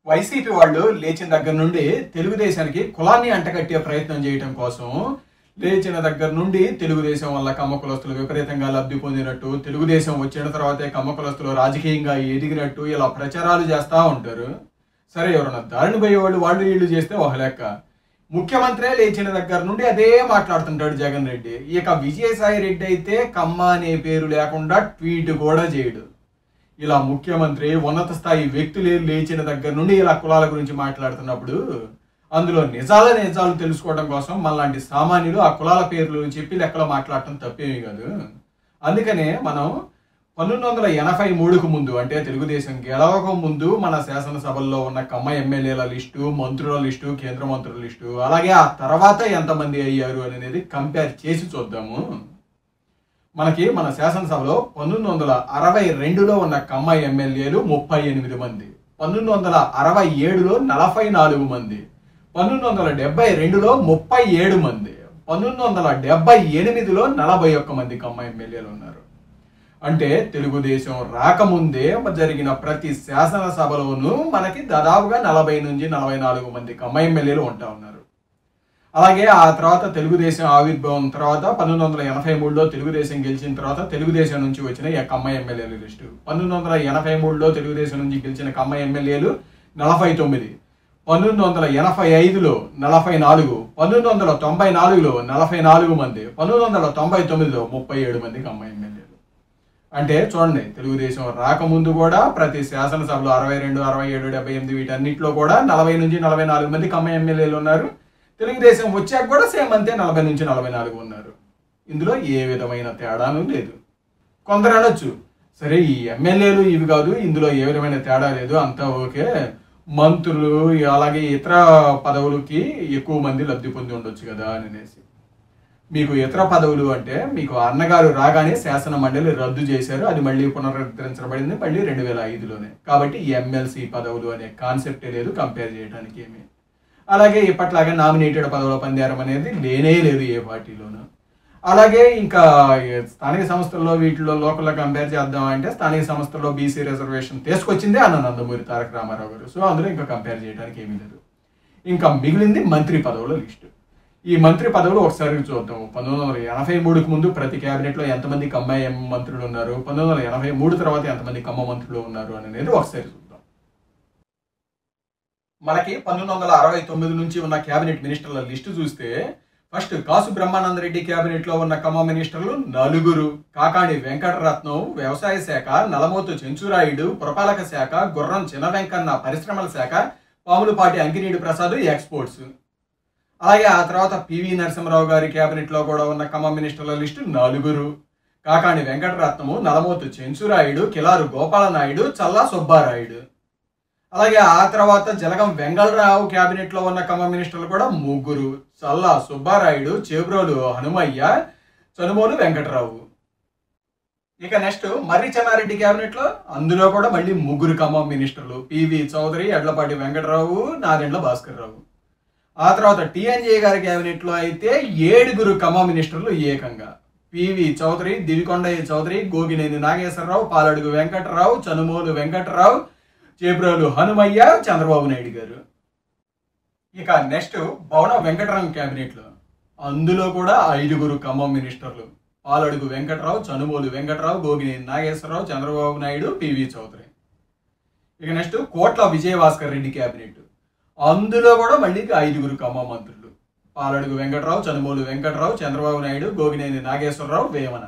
YCP వాళ్ళు లేచిన దగ్గర నుండి తెలుగుదేశానికి కులాన్ని అంటగట్టే ప్రయత్నం చేయటం కోసం లేచిన దగ్గర నుండి తెలుగుదేశం వల్ల కమ్మ కులస్తులు విపరీతంగా లబ్ధి పొందినట్టు తెలుగుదేశం వచ్చిన తర్వాతే కమ్మ కులస్తులు రాజకీయంగా ఎదిగినట్టు ఇలా ప్రచారాలు చేస్తూ ఉంటారు సరే ఎవరన్నా దారిని పోయే వాళ్ళు వాళ్ళు వీళ్ళు చేస్తే ఒక లెక్క ముఖ్యమంత్రి లేచిన దగ్గర నుండి అదే మాట్లాడుతుంటాడు జగన్ రెడ్డి ఇక విజయసాయి రెడ్డి అయితే కమ్మ అనే పేరు లేకుండా ట్వీట్ కూడా చేయడు ఇలా ముఖ్యమంత్రి ఉన్నత స్థాయి వ్యక్తులే లేచిన దగ్గర నుండి ఇలా కులాల గురించి మాట్లాడుతున్నప్పుడు అందులో నిజాల నిజాలు తెలుసుకోవడం కోసం మనలాంటి సామాన్యులు ఆ కులాల పేర్లు చెప్పి లెక్కలో మాట్లాడటం తప్పేమీ కాదు అందుకనే మనం పంతొమ్మిది వందల ఎనభై మూడుకు ముందు అంటే తెలుగుదేశం గెలవక ముందు మన శాసనసభల్లో ఉన్న కమ్మ ఎమ్మెల్యేల లిస్టు మంత్రుల లిస్టు కేంద్ర మంత్రుల లిస్టు అలాగే ఆ తర్వాత ఎంతమంది అయ్యారు అనేది కంపేర్ చేసి చూద్దాము మనకి మన శాసనసభలో పంతొమ్మిది వందల అరవై రెండులో ఉన్న కమ్మ ఎమ్మెల్యేలు ముప్పై ఎనిమిది మంది పంతొమ్మిది వందల అరవై ఏడులో నలభై నాలుగు మంది పంతొమ్మిది వందల డెబ్బై రెండులో ముప్పై ఏడు మంది పంతొమ్మిది వందల డెబ్బై ఎనిమిదిలో నలభై ఒక్క మంది కమ్మ ఎమ్మెల్యేలు ఉన్నారు అంటే తెలుగుదేశం రాకముందే జరిగిన ప్రతి శాసనసభలోనూ మనకి దాదాపుగా నలభై నుంచి నలభై నాలుగు మంది కమ్మ ఎమ్మెల్యేలు ఉంటా ఉన్నారు అలాగే ఆ తర్వాత తెలుగుదేశం ఆవిర్భావం తర్వాత పంతొమ్మిది వందల ఎనభై మూడులో తెలుగుదేశం గెలిచిన తర్వాత తెలుగుదేశం నుంచి వచ్చిన ఈ కమ్మ ఎమ్మెల్యేల లిస్టు పంతొమ్మిది వందల ఎనభై మూడులో తెలుగుదేశం నుంచి గెలిచిన కమ్మ ఎమ్మెల్యేలు నలభై తొమ్మిది పంతొమ్మిది వందల ఎనభై ఐదులో నలభై నాలుగు పంతొమ్మిది వందల తొంభై నాలుగులో నలభై నాలుగు మంది పంతొమ్మిది వందల తొంభై తొమ్మిదిలో ముప్పై ఏడు మంది కమ్మ ఎమ్మెల్యేలు అంటే చూడండి తెలుగుదేశం రాకముందు కూడా ప్రతి శాసనసభలో అరవై రెండు అరవై ఏడు డెబ్బై ఎనిమిది వీటన్నిటిలో కూడా నలభై నుంచి నలభై నాలుగు మంది కమ్మ ఎమ్మెల్యేలు ఉన్నారు తెలుగుదేశం వచ్చాక కూడా సేమ్ అంతే నలభై నుంచి నలభై నాలుగు ఉన్నారు ఇందులో ఏ విధమైన తేడాను లేదు కొందరు అనొచ్చు సరే ఈ ఎమ్మెల్యేలు ఇవి కాదు ఇందులో ఏ విధమైన తేడా లేదు అంతా ఓకే మంత్రులు అలాగే ఇతర పదవులకి ఎక్కువ మంది లబ్ధి పొంది ఉండొచ్చు కదా అని అనేసి మీకు ఇతర పదవులు అంటే మీకు అన్నగారు రాగానే శాసన మండలి రద్దు చేశారు అది మళ్ళీ పునరుద్ధరించబడింది మళ్ళీ రెండు వేల ఐదులోనే కాబట్టి ఎమ్మెల్సీ పదవులు అనే కాన్సెప్టే లేదు కంపేర్ చేయడానికి ఏమి అలాగే ఇప్పట్లాగే నామినేటెడ్ పదవుల పందారం అనేది లేనే లేదు ఏ పార్టీలోనూ అలాగే ఇంకా స్థానిక సంస్థల్లో వీటిలో లోకల్లో కంపేర్ చేద్దాం అంటే స్థానిక సంస్థల్లో బీసీ రిజర్వేషన్ తీసుకొచ్చిందే అన్న నందమూరి తారక రామారావు గారు సో అందులో ఇంకా కంపేర్ చేయడానికి ఏమీ లేదు ఇంకా మిగిలింది మంత్రి పదవుల లిస్టు ఈ మంత్రి పదవులు ఒకసారి చూద్దాం పంతొమ్మిది వందల ఎనభై మూడుకు ముందు ప్రతి క్యాబినెట్ లో ఎంతమంది కమ్మ ఎం మంత్రులు ఉన్నారు పంతొమ్మిది వందల ఎనభై మూడు తర్వాత ఎంతమంది కమ్మ మంత్రులు ఉన్నారు అనేది ఒకసారి చూద్దాం మనకి పంతొమ్మిది వందల అరవై తొమ్మిది నుంచి ఉన్న క్యాబినెట్ మినిస్టర్ల లిస్టు చూస్తే ఫస్ట్ కాసు బ్రహ్మానంద రెడ్డి క్యాబినెట్ లో ఉన్న కమ్మ మినిస్టర్లు నలుగురు కాకాణి వెంకటరత్నం వ్యవసాయ శాఖ నలమోతు చెంచురాయుడు పురపాలక శాఖ గుర్రం చిన్న వెంకన్న పరిశ్రమల శాఖ పాములపాటి అంకినీడి ప్రసాద్ ఎక్స్పోర్ట్స్ అలాగే ఆ తర్వాత పివి నరసింహరావు గారి క్యాబినెట్ లో కూడా ఉన్న కమ్మ మినిస్టర్ల లిస్టు నలుగురు కాకాణి వెంకటరత్నము నలమోతు చెంచురాయుడు కిలారు గోపాలనాయుడు చల్లా సుబ్బారాయుడు అలాగే ఆ తర్వాత జలగం వెంగళరావు క్యాబినెట్ లో ఉన్న కమ్మ మినిస్టర్లు కూడా ముగ్గురు చల్లా సుబ్బారాయుడు చేబ్రోలు హనుమయ్య చనుమోలు వెంకటరావు ఇక నెక్స్ట్ మర్రి చెన్నారెడ్డి క్యాబినెట్ లో అందులో కూడా మళ్ళీ ముగ్గురు ఖమ్మం మినిస్టర్లు పివి చౌదరి ఎడ్లపాటి వెంకటరావు నాదెండ్ల భాస్కర్ రావు ఆ తర్వాత టిఎన్జే గారి క్యాబినెట్ లో అయితే ఏడుగురు ఖమ్మం మినిస్టర్లు ఏకంగా పివి చౌదరి దివికొండయ్య చౌదరి గోగినేని నాగేశ్వరరావు పాలడుగు వెంకటరావు చనుమోలు వెంకటరావు చేబ్రోలు హనుమయ్య చంద్రబాబు నాయుడు గారు ఇక నెక్స్ట్ భవన వెంకటరాం క్యాబినెట్ లో అందులో కూడా ఐదుగురు ఖమ్మం మినిస్టర్లు పాలడుగు వెంకటరావు చనుమోలు వెంకటరావు గోగినేని నాగేశ్వరరావు చంద్రబాబు నాయుడు పివి చౌదరి ఇక నెక్స్ట్ కోట్ల విజయభాస్కర్ రెడ్డి క్యాబినెట్ అందులో కూడా మళ్ళీ ఐదుగురు ఖమ్మం మంత్రులు పాలడుగు వెంకటరావు చనుమోలు వెంకటరావు చంద్రబాబు నాయుడు గోగినేని నాగేశ్వరరావు వేమన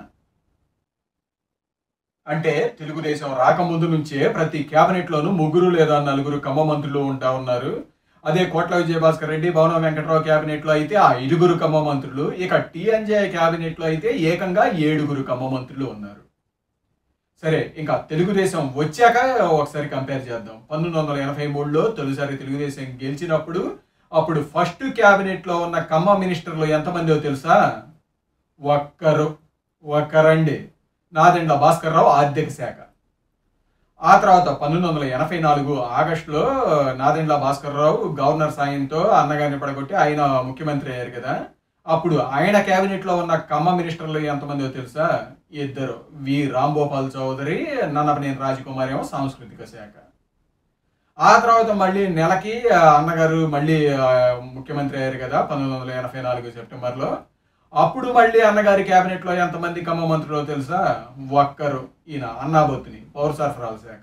అంటే తెలుగుదేశం రాకముందు నుంచే ప్రతి క్యాబినెట్ లోనూ ముగ్గురు లేదా నలుగురు కమ్మ మంత్రులు ఉంటా ఉన్నారు అదే కోట్ల విజయభాస్కర్ రెడ్డి భవన వెంకటరావు క్యాబినెట్ లో అయితే ఆ ఐదుగురు కమ్మ మంత్రులు ఇక టీఎన్జే క్యాబినెట్ లో అయితే ఏకంగా ఏడుగురు కమ్మ మంత్రులు ఉన్నారు సరే ఇంకా తెలుగుదేశం వచ్చాక ఒకసారి కంపేర్ చేద్దాం పంతొమ్మిది వందల ఎనభై మూడులో తొలిసారి తెలుగుదేశం గెలిచినప్పుడు అప్పుడు ఫస్ట్ క్యాబినెట్ లో ఉన్న కమ్మ మినిస్టర్లు ఎంతమందో తెలుసా ఒక్కరు ఒక్కరండి నాదెండ్ల భాస్కర్ రావు ఆర్థిక శాఖ ఆ తర్వాత పంతొమ్మిది వందల ఎనభై నాలుగు ఆగస్టులో నాదెండ్ల భాస్కర్ రావు గవర్నర్ సాయంతో అన్నగారిని పడగొట్టి ఆయన ముఖ్యమంత్రి అయ్యారు కదా అప్పుడు ఆయన కేబినెట్ లో ఉన్న కమ్మ మినిస్టర్లు ఎంతమందో తెలుసా ఇద్దరు వి రాంగోపాల్ చౌదరి నన్నపనేని రాజకుమార్ ఏమో సాంస్కృతిక శాఖ ఆ తర్వాత మళ్ళీ నెలకి ఆ, అన్నగారు మళ్ళీ ఆ, ముఖ్యమంత్రి అయ్యారు కదా పంతొమ్మిది వందల ఎనభై నాలుగు సెప్టెంబర్లో అప్పుడు మళ్ళీ అన్నగారి క్యాబినెట్ లో ఎంతమంది ఖమ్మ మంత్రులు తెలుసా ఒక్కరు ఈయన అన్నాబొత్తుని పౌర సరఫరాల శాఖ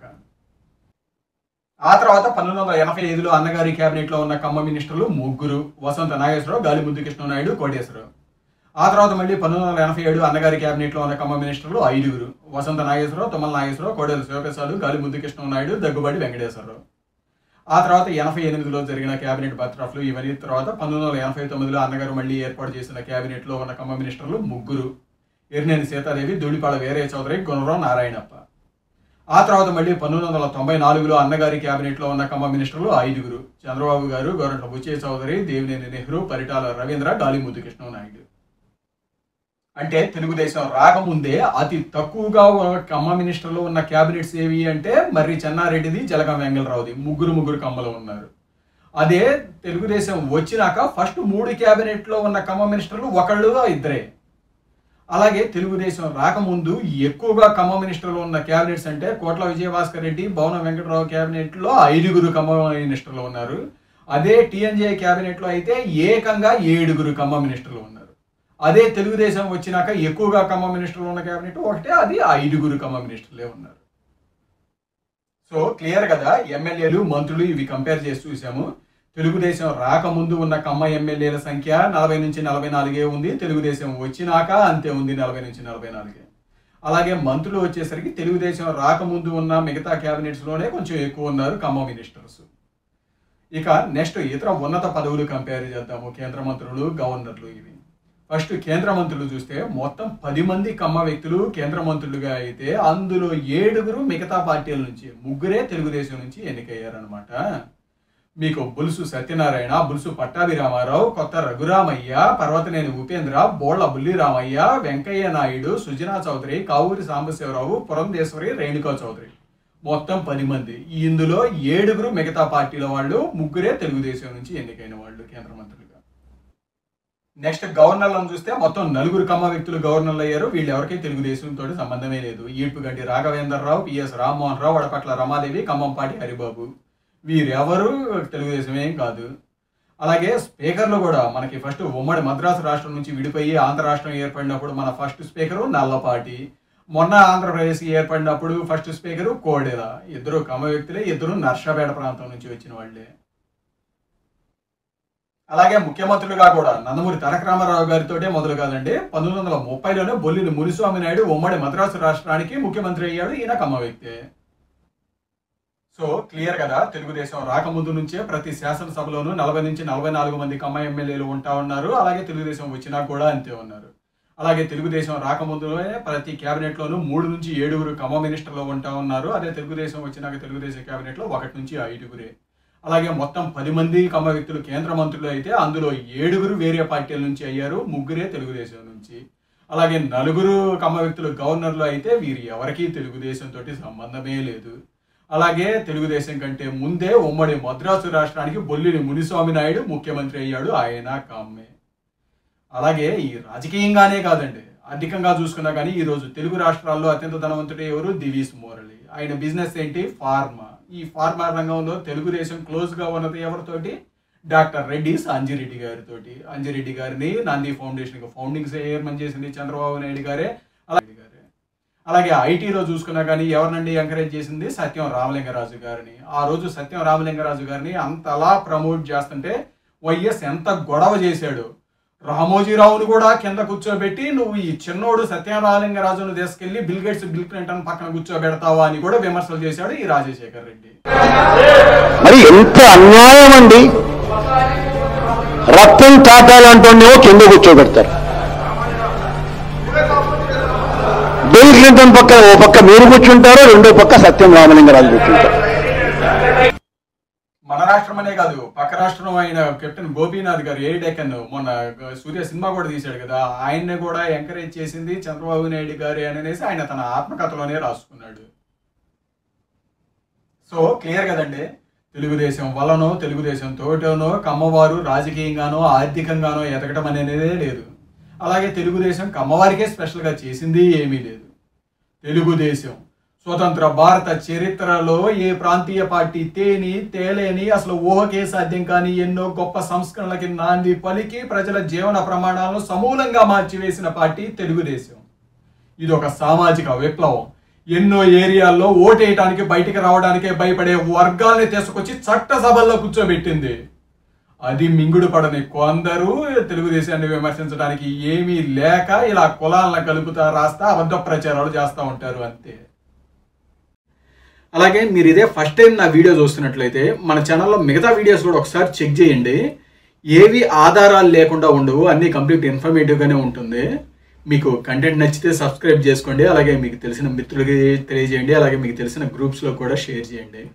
ఆ తర్వాత పంతొమ్మిది వందల ఎనభై ఐదులో అన్నగారి క్యాబినెట్ లో ఉన్న ఖమ్మ మినిస్టర్లు ముగ్గురు వసంత నాగేశ్వరరావు గాలి ముద్దుకృష్ణనాయుడు కోటేశ్వరరావు ఆ తర్వాత మళ్ళీ పంతొమ్మిది వందల ఎనభై ఏడు అన్నగారి క్యాబినెట్ లో ఉన్న ఖమ్మ మినిస్టర్లు ఐదుగురు వసంత నాగేశ్వరరావు తుమ్మల నాగేశ్వరరావు కోడేరు శివప్రసాద్ గాలి ముద్దుకృష్ణనాయుడు దగ్గుబాటి వెంకటేశ్వరరావు ఆ తర్వాత ఎనభై ఎనిమిదిలో జరిగిన క్యాబినెట్ బర్త్రఫ్లు ఇవన్నీ తర్వాత పంతొమ్మిది వందల ఎనభై తొమ్మిదిలో అన్నగారు మళ్ళీ ఏర్పాటు చేసిన క్యాబినెట్ లో ఉన్న ఖమ్మ మినిస్టర్లు ముగ్గురు ఎర్నేని సీతాదేవి ధూళిపాడ వీరయ్య చౌదరి గుణరావు నారాయణప్ప ఆ తర్వాత మళ్ళీ పంతొమ్మిది వందల తొంభై నాలుగులో అన్నగారి క్యాబినెట్ లో ఉన్న ఖమ్మ మినిస్టర్లు ఐదుగురు చంద్రబాబు గారు గౌరవ బుచ్చయ్య చౌదరి దేవినేని నెహ్రూ పరిటాల రవీంద్ర గాలి ముద్దుకృష్ణ నాయుడు అంటే తెలుగుదేశం రాకముందే అతి తక్కువగా ఉన్న ఖమ్మ మినిస్టర్లు ఉన్న క్యాబినెట్స్ ఏవి అంటే మర్రి చెన్నారెడ్డిది జలగం వెంగళరావుది ముగ్గురు ముగ్గురు కమ్మలు ఉన్నారు అదే తెలుగుదేశం వచ్చినాక ఫస్ట్ మూడు క్యాబినెట్ లో ఉన్న ఖమ్మ మినిస్టర్లు ఒకళ్ళు ఇద్దరే అలాగే తెలుగుదేశం రాకముందు ఎక్కువగా ఖమ్మ మినిస్టర్లు ఉన్న క్యాబినెట్స్ అంటే కోట్ల విజయభాస్కర్ రెడ్డి భవన వెంకటరావు క్యాబినెట్ లో ఐదుగురు ఖమ్మ మినిస్టర్లు ఉన్నారు అదే టీఎన్జే క్యాబినెట్ లో అయితే ఏకంగా ఏడుగురు ఖమ్మ మినిస్టర్లు ఉన్నారు అదే తెలుగుదేశం వచ్చినాక ఎక్కువగా ఖమ్మ మినిస్టర్లు ఉన్న క్యాబినెట్ ఒకటే అది ఐదుగురు ఖమ్మ మినిస్టర్లే ఉన్నారు సో క్లియర్ కదా ఎమ్మెల్యేలు మంత్రులు ఇవి కంపేర్ చేసి చూసాము తెలుగుదేశం రాకముందు ఉన్న కమ్మ ఎమ్మెల్యేల సంఖ్య నలభై నుంచి నలభై నాలుగే ఉంది తెలుగుదేశం వచ్చినాక అంతే ఉంది నలభై నుంచి నలభై నాలుగే అలాగే మంత్రులు వచ్చేసరికి తెలుగుదేశం రాకముందు ఉన్న మిగతా క్యాబినెట్స్ లోనే కొంచెం ఎక్కువ ఉన్నారు ఖమ్మ మినిస్టర్స్ ఇక నెక్స్ట్ ఇతర ఉన్నత పదవులు కంపేర్ చేద్దాము కేంద్ర మంత్రులు గవర్నర్లు ఇవి ఫస్ట్ కేంద్ర మంత్రులు చూస్తే మొత్తం పది మంది కమ్మ వ్యక్తులు కేంద్ర మంత్రులుగా అయితే అందులో ఏడుగురు మిగతా పార్టీల నుంచి ముగ్గురే తెలుగుదేశం నుంచి ఎన్నికయ్యారనమాట మీకు బులుసు సత్యనారాయణ బులుసు పట్టాభి రామారావు కొత్త రఘురామయ్య పర్వతనేని ఉపేంద్ర బోళ్ల బుల్లి రామయ్య వెంకయ్య నాయుడు సుజనా చౌదరి కావూరి సాంబశివరావు పురంధేశ్వరి రేణుకా చౌదరి మొత్తం పది మంది ఇందులో ఏడుగురు మిగతా పార్టీల వాళ్ళు ముగ్గురే తెలుగుదేశం నుంచి ఎన్నికైన వాళ్ళు కేంద్ర మంత్రులుగా నెక్స్ట్ గవర్నర్లను చూస్తే మొత్తం నలుగురు కమ్మ వ్యక్తులు గవర్నర్లు అయ్యారు వీళ్ళు ఎవరికి తెలుగుదేశం తోటి సంబంధమే లేదు ఈడ్పుగంటి రాఘవేంద్రరావు పిఎస్ రామ్మోహన్ రావు వడపట్ల రమాదేవి ఖమ్మంపాటి హరిబాబు వీరెవరు తెలుగుదేశమే కాదు అలాగే స్పీకర్లు కూడా మనకి ఫస్ట్ ఉమ్మడి మద్రాసు రాష్ట్రం నుంచి విడిపోయి ఆంధ్ర రాష్ట్రం ఏర్పడినప్పుడు మన ఫస్ట్ స్పీకరు నల్లపాటి మొన్న ఆంధ్రప్రదేశ్ ఏర్పడినప్పుడు ఫస్ట్ స్పీకరు కోడెల ఇద్దరు కమ్మ వ్యక్తులే ఇద్దరు నర్షాపేట ప్రాంతం నుంచి వచ్చిన వాళ్ళే అలాగే ముఖ్యమంత్రులుగా కూడా నందమూరి తారక రామారావు గారితో మొదలు కాదండి పంతొమ్మిది వందల ముప్పైలోనే బొల్లిని మునిస్వామి నాయుడు ఉమ్మడి మద్రాసు రాష్ట్రానికి ముఖ్యమంత్రి అయ్యాడు ఈయన కమ్మ వ్యక్తే సో క్లియర్ కదా తెలుగుదేశం రాకముందు నుంచే ప్రతి శాసనసభలోనూ నలభై నుంచి నలభై నాలుగు మంది కమ్మ ఎమ్మెల్యేలు ఉంటా ఉన్నారు అలాగే తెలుగుదేశం వచ్చినా కూడా అంతే ఉన్నారు అలాగే తెలుగుదేశం రాకముందులోనే ప్రతి క్యాబినెట్ లోనూ మూడు నుంచి ఏడుగురు కమ్మ మినిస్టర్లు ఉంటా ఉన్నారు అదే తెలుగుదేశం వచ్చినాక తెలుగుదేశం క్యాబినెట్ లో ఒకటి నుంచి ఐదుగురే అలాగే మొత్తం పది మంది కమ్మ వ్యక్తులు కేంద్ర మంత్రులు అయితే అందులో ఏడుగురు వేరే పార్టీల నుంచి అయ్యారు ముగ్గురే తెలుగుదేశం నుంచి అలాగే నలుగురు కమ్మ వ్యక్తులు గవర్నర్లు అయితే వీరు ఎవరికీ తెలుగుదేశం తోటి సంబంధమే లేదు అలాగే తెలుగుదేశం కంటే ముందే ఉమ్మడి మద్రాసు రాష్ట్రానికి బొల్లిని మునిస్వామి నాయుడు ముఖ్యమంత్రి అయ్యాడు ఆయన కమ్మే అలాగే ఈ రాజకీయంగానే కాదండి ఆర్థికంగా చూసుకున్నా కానీ ఈ రోజు తెలుగు రాష్ట్రాల్లో అత్యంత ధనవంతుడు ఎవరు దివీస్ మురళి ఆయన బిజినెస్ ఏంటి ఫార్మా ఈ ఫార్మా రంగంలో తెలుగుదేశం క్లోజ్ గా ఉన్నది ఎవరితోటి డాక్టర్ రెడ్డి అంజిరెడ్డి గారితో అంజిరెడ్డి గారిని నాంది ఫౌండేషన్ ఫౌండింగ్ చైర్మన్ చేసింది చంద్రబాబు నాయుడు గారే అలాగే గారే అలాగే ఐటీలో చూసుకున్నా కానీ ఎవరినండి ఎంకరేజ్ చేసింది సత్యం రామలింగరాజు గారిని ఆ రోజు సత్యం రామలింగరాజు గారిని అంతలా ప్రమోట్ చేస్తుంటే వైఎస్ ఎంత గొడవ చేశాడు రామోజీరావును కూడా కింద కూర్చోబెట్టి నువ్వు ఈ చిన్నోడు సత్యం రామలింగరాజును తీసుకెళ్లి బిల్ గేట్స్ బిల్ క్లింటన్ పక్కన కూర్చోబెడతావా అని కూడా విమర్శలు చేశాడు ఈ రాజశేఖర్ రెడ్డి మరి ఎంత అన్యాయం అండి రక్తం తాటాలంటోనేమో కింద కూర్చోబెడతారు బిల్ క్లింటన్ పక్క ఓ పక్క మీరు కూర్చుంటారు రెండో పక్క సత్యం రామలింగరాజు కూర్చుంటారు మన రాష్ట్రం అనే కాదు పక్క రాష్ట్రం అయిన కెప్టెన్ గోపీనాథ్ గారు ఏ డెక్కన్ మొన్న సూర్య సినిమా కూడా తీశాడు కదా ఆయన్ని కూడా ఎంకరేజ్ చేసింది చంద్రబాబు నాయుడు గారు అని అనేసి ఆయన తన ఆత్మకథలోనే రాసుకున్నాడు సో క్లియర్ కదండి తెలుగుదేశం వల్లనో తెలుగుదేశం తోటనో కమ్మవారు రాజకీయంగానో ఆర్థికంగానో ఎదగటం అనేదే లేదు అలాగే తెలుగుదేశం కమ్మవారికే స్పెషల్గా చేసింది ఏమీ లేదు తెలుగుదేశం స్వతంత్ర భారత చరిత్రలో ఏ ప్రాంతీయ పార్టీ తేని తేలేని అసలు ఊహకే సాధ్యం కాని ఎన్నో గొప్ప సంస్కరణలకి నాంది పలికి ప్రజల జీవన ప్రమాణాలను సమూలంగా మార్చివేసిన పార్టీ తెలుగుదేశం ఇది ఒక సామాజిక విప్లవం ఎన్నో ఏరియాల్లో ఓటేయటానికి బయటికి రావడానికే భయపడే వర్గాల్ని తీసుకొచ్చి చట్టసభల్లో కూర్చోబెట్టింది అది మింగుడు పడని కొందరు తెలుగుదేశాన్ని విమర్శించడానికి ఏమీ లేక ఇలా కులాలను కలుపుతా రాస్తా అబద్ధ ప్రచారాలు చేస్తూ ఉంటారు అంతే అలాగే మీరు ఇదే ఫస్ట్ టైం నా వీడియో చూస్తున్నట్లయితే మన ఛానల్లో మిగతా వీడియోస్ కూడా ఒకసారి చెక్ చేయండి ఏవి ఆధారాలు లేకుండా ఉండవు అన్నీ కంప్లీట్ ఇన్ఫర్మేటివ్గానే ఉంటుంది మీకు కంటెంట్ నచ్చితే సబ్స్క్రైబ్ చేసుకోండి అలాగే మీకు తెలిసిన మిత్రులకి తెలియజేయండి అలాగే మీకు తెలిసిన గ్రూప్స్లో కూడా షేర్ చేయండి